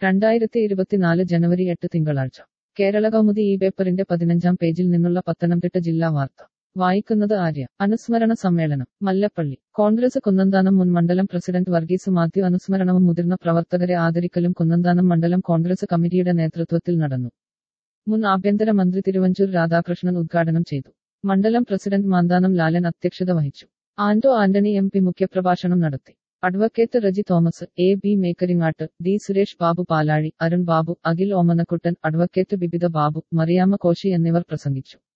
രണ്ടായിരത്തി ഇരുപത്തിനാല് ജനുവരി എട്ട് തിങ്കളാഴ്ച കേരള കൗമുദി ഈ പേപ്പറിന്റെ പതിനഞ്ചാം പേജിൽ നിന്നുള്ള പത്തനംതിട്ട ജില്ലാ വാർത്ത വായിക്കുന്നത് ആര്യ അനുസ്മരണ സമ്മേളനം മല്ലപ്പള്ളി കോൺഗ്രസ് കുന്നന്താനം മുൻ മണ്ഡലം പ്രസിഡന്റ് വർഗീസ് മാത്യു അനുസ്മരണവും മുതിർന്ന പ്രവർത്തകരെ ആദരിക്കലും കുന്നന്താനം മണ്ഡലം കോൺഗ്രസ് കമ്മിറ്റിയുടെ നേതൃത്വത്തിൽ നടന്നു മുൻ ആഭ്യന്തര മന്ത്രി തിരുവഞ്ചൂർ രാധാകൃഷ്ണൻ ഉദ്ഘാടനം ചെയ്തു മണ്ഡലം പ്രസിഡന്റ് മാന്താനം ലാലൻ അധ്യക്ഷത വഹിച്ചു ആന്റോ ആന്റണി എം പി മുഖ്യപ്രഭാഷണം നടത്തി advocate Reji Thomas A B Mekkaringat D Suresh Babu Palazhi Arun Babu Akhil Omanakuttan advocate Bibitha Babu Mariamma Koshy എന്നിവർ പ്രസംഗിച്ചു